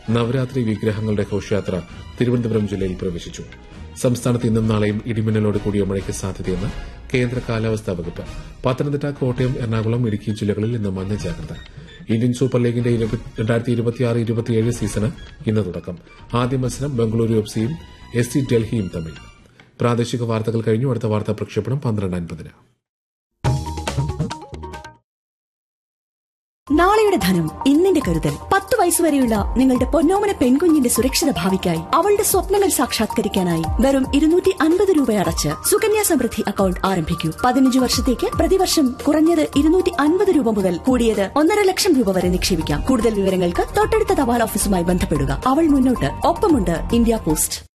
നവരാത്രി വിഗ്രഹങ്ങളുടെ ഘോഷയാത്ര തിരുവനന്തപുരം ജില്ലയിൽ പ്രവേശിച്ചു സംസ്ഥാനത്ത് ഇന്നും നാളെയും ഇടിമിന്നലോട് കൂടിയ മഴയ്ക്ക് സാധ്യതയെന്ന് കേന്ദ്ര കാലാവസ്ഥാ വകുപ്പ് പത്തനംതിട്ട കോട്ടയം എറണാകുളം ഇടുക്കി ജില്ലകളിൽ ഇന്ന് മഞ്ഞ ജാഗ്രത ഇന്ത്യൻ സൂപ്പർ ലീഗിന്റെ രണ്ടായിരത്തി ഇരുപത്തിയാറ് ഇരുപത്തിയേഴ് സീസണ് ഇന്ന് തുടക്കം ആദ്യ മത്സരം ബംഗളൂരു എഫ് സിയും എസ് സി ഡൽഹിയും തമ്മിൽ പ്രാദേശിക വാർത്തകൾ കഴിഞ്ഞു അടുത്ത വാർത്താ പ്രക്ഷേപണം പന്ത്രണ്ട് അൻപതിന് നാളെയുടെ ധനം ഇന്നിന്റെ കരുതൽ പത്ത് വയസ്സുവരെയുള്ള നിങ്ങളുടെ പൊന്നോമന പെൺകുഞ്ഞിന്റെ സുരക്ഷിത ഭാവിക്കായി അവളുടെ സ്വപ്നങ്ങൾ സാക്ഷാത്കരിക്കാനായി വെറും ഇരുന്നൂറ്റി അൻപത് രൂപ അടച്ച് സുകന്യാ സമൃദ്ധി അക്കൗണ്ട് ആരംഭിക്കൂ പതിനഞ്ച് വർഷത്തേക്ക് പ്രതിവർഷം കുറഞ്ഞത് ഇരുന്നൂറ്റി അൻപത് രൂപ മുതൽ കൂടിയത് ഒന്നര ലക്ഷം രൂപ വരെ നിക്ഷേപിക്കാം കൂടുതൽ വിവരങ്ങൾക്ക് തൊട്ടടുത്ത തപാൽ ഓഫീസുമായി ബന്ധപ്പെടുക അവൾ മുന്നോട്ട് ഒപ്പമുണ്ട് ഇന്ത്യ പോസ്റ്റ്